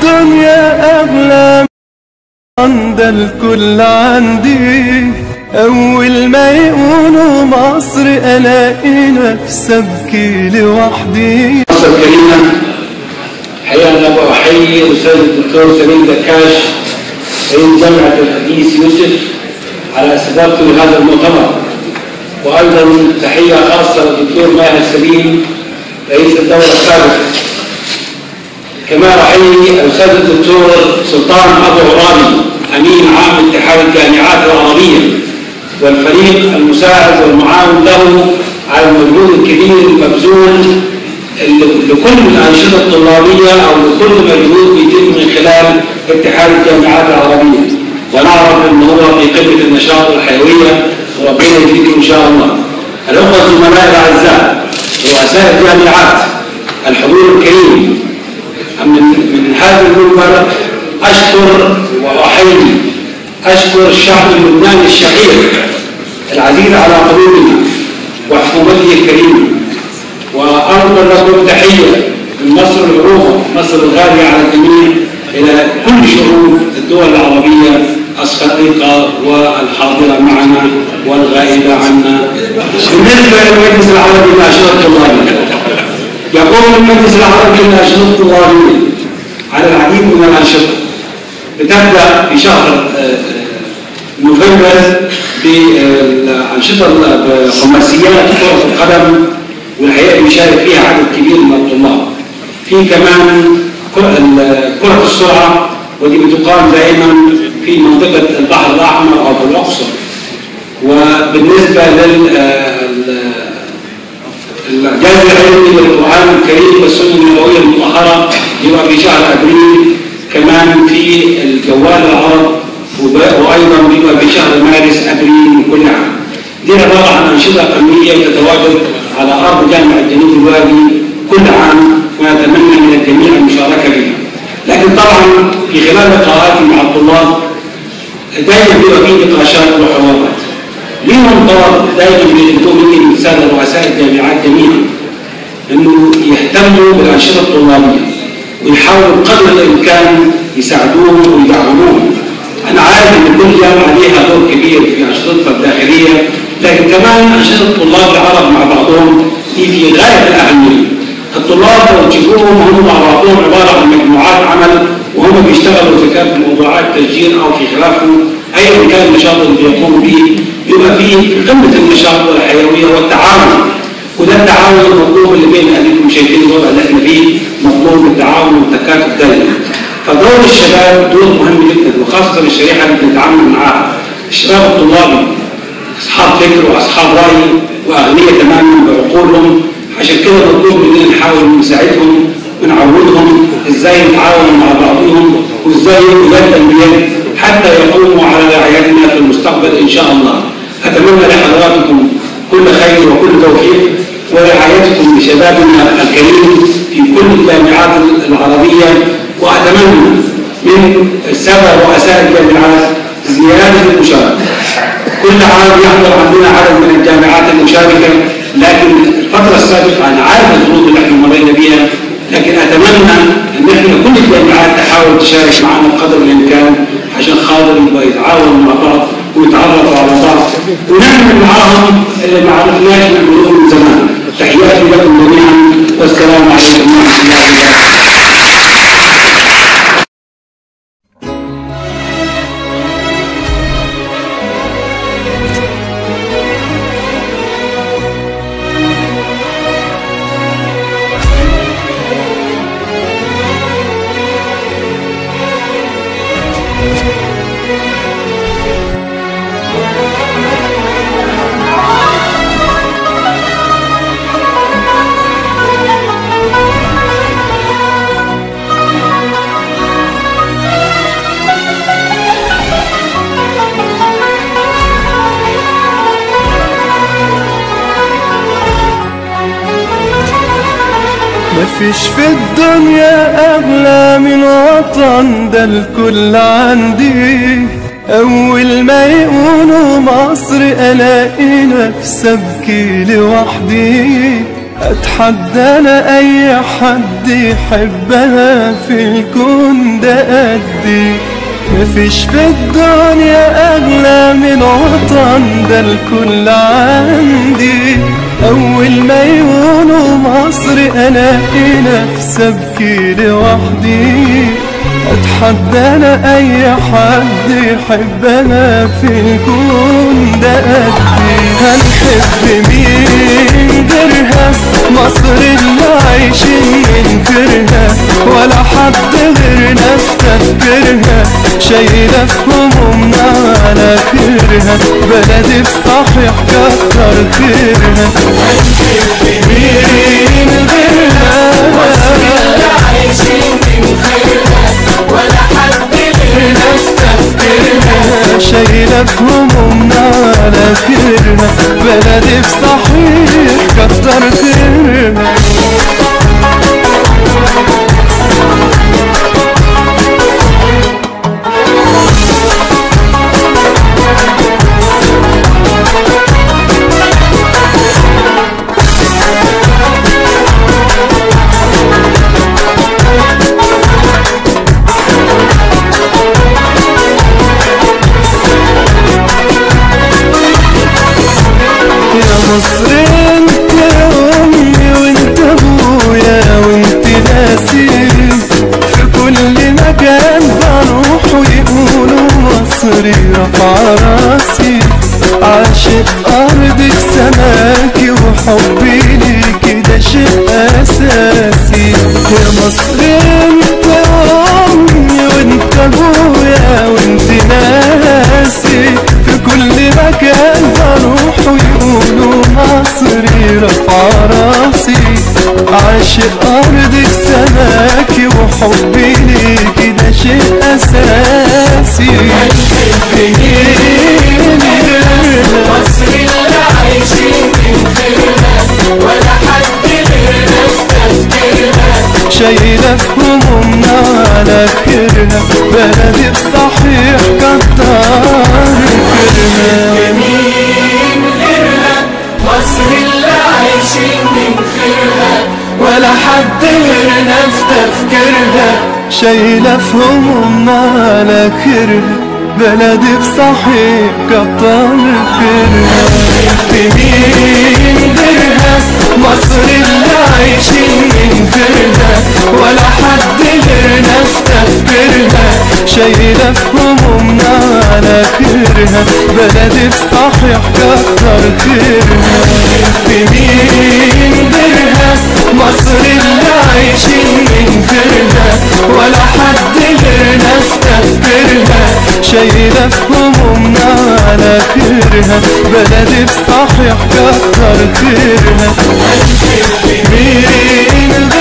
الدنيا أغلى عند الكل عندي أول ما يقولوا مصر ألاقي نفسي أبكي لوحدي مصر الكريمة حقيقة أنا بأحيي الأستاذ الدكتور سليم دكاش رئيس جامعة الحديث يوسف على استضافته لهذا المؤتمر وأيضا تحية خاصة للدكتور ماهر سليم رئيس الدولة السابق كما أحيي الأستاذ الدكتور سلطان أبو عرابي أمين عام اتحاد الجامعات العربية والفريق المساعد والمعاون له على المجهود الكبير المبذول لكل الأنشطة الطلابية أو لكل مجهود بيتم من خلال اتحاد الجامعات العربية ونعرف أن هو في قمة النشاط والحيوية وربنا يزيدكم إن شاء الله. الأخوة الزملاء الأعزاء رؤساء الجامعات الحضور الكريم من من هذا المنبر أشكر وأحيي أشكر الشعب اللبناني الشقيق العزيز على قلوبنا وحكومته الكريمة وأنظر لكم تحية من مصر العروبة مصر الغالية على الجميع إلى كل شعوب الدول العربية الصديقة والحاضرة معنا والغائبة عنا بالنسبة للمجلس العربي للأنشطة الطلابية يقوم المجلس العربي للأنشطة الطلابية على العديد من الأنشطة بتبدأ في شهر نوفمبر بالأنشطة بخماسيات كرة القدم والحقيقة بيشارك فيها عدد كبير من الطلاب. في كمان كرة السرعة ودي بتقام دائما في منطقة البحر الأحمر أو في الأقصر. وبالنسبة لل الجهاز العلمي للقرآن الكريم والسنة النبوية المطهرة يبقى في شهر أبريل كمان في الجوال العرب وايضا بيبقى في شهر مارس ابريل من كل عام. دي عباره عن انشطه قانونيه تتواجد على ارض جامعه جنوب الوادي كل عام ونتمنى من الجميع المشاركه بها. لكن طبعا في خلال لقاءاتي مع الطلاب دائما بيبقى في نقاشات وحوارات. ليهم طلب دائما بيطلبوا مني من الساده رؤساء الجامعات جميعا انه يهتموا بالانشطه الطلابيه ويحاولوا قدر الامكان يساعدوهم ويدعموهم. انا عارف ان كل جامعه ليها دور كبير في انشطتها الداخليه لكن كمان انشطه الطلاب العرب مع بعضهم دي في غايه الاهميه. الطلاب لو تشوفوهم هم مع بعضهم عباره عن مجموعات عمل وهم بيشتغلوا اذا كان في موضوعات تسجيل او في خلافه ايا كان النشاط اللي بيقوموا به يبقى في قمه النشاط والحيويه والتعاون وده التعاون المطلوب اللي بين اديكم شايفين الوضع اللي احنا فيه مطلوب التعاون والتكاتف دائما. فدور الشباب دور مهم جدا وخاصه الشريحه اللي بنتعامل معاها الشباب الطلابي اصحاب فكر واصحاب راي واغنياء تماما بعقولهم عشان كده مطلوب مننا نحاول نساعدهم ونعودهم ازاي نتعاون مع بعضهم وازاي يدا بيد حتى يقوموا على رعايتنا في المستقبل ان شاء الله. اتمنى لحضراتكم كل خير وكل توفيق ورعايتكم لشبابنا الكريم في كل الجامعات العربيه واتمنى من الساده رؤساء الجامعات زياده المشاركه. كل عام يحضر عندنا عدد من الجامعات المشاركه لكن الفتره السابقه انا عارف الظروف اللي احنا مرينا بيها لكن اتمنى ان احنا كل الجامعات تحاول تشارك معنا بقدر الامكان عشان خاطر يبقى يتعاونوا مع بعض ويتعرفوا على بعض ونعمل معاهم اللي ما عرفناش نعمله من زمان. تحياتي لكم جميعا والسلام عليكم ورحمه الله وبركاته. مفيش في الدنيا أغلى من وطن ده الكل عندي أول ما يقولوا مصر ألاقي نفسي أبكي لوحدي اتحدى انا اي حد يحبها في الكون ده قدي مفيش في الدنيا اغلى من وطن ده الكل عندي اول ما يقولوا مصر الاقي نفسي ابكي لوحدي اتحدى انا اي حد يحبنا في الكون ده قدي هنحب مين غيرها مصر اللي عايشين ننكرها ولا حد غيرنا في تفكيرها شايلة في همومنا على خيرها بلدي بصحيح كتر خيرها هنحب مين غيرها مصر اللي عايشين من خيرها ولا حد غيرنا في تفكيرها شايلة في همومنا على خيرها بلدي بصحيح كتر خيرها يا مصر انت امي وانت ابويا وانت ناسي في كل مكان بروح ويقولوا مصري رفع راسي عاشق ارضك سماكي وحبي ليكي ده شيء اساسي يا مصر انت امي وانت ابويا وانت ناسي في كل مكان بروح ويقولوا مصري رفع راسي عاشق ارضك سماكي وحبي ليكي ده شيء اساسي مصر اللي عايشين من خيرها ولا حد غيرنا في تفكيرها شايلة في همومنا على خيرها بلدي بصحيح كتر خيرها مين غيرها مصر اللي عايشين من خيرها ولا حد غيرنا في تفكيرها شايلة في همومنا على خيرها بلدي بصحيح كتر خيرها مين غيرها مصر اللي عايشين من خيرها ولا حد غيرنا في تفكيرها شايلة في همومنا على خيرها بلدي بصحيح كتر خيرها مين غيرها مصر اللي عايشين من خيرها ولا حد غيرنا في تفكيرها شايلة في همومنا على خيرها بلدي بصحيح كتر خيرها مين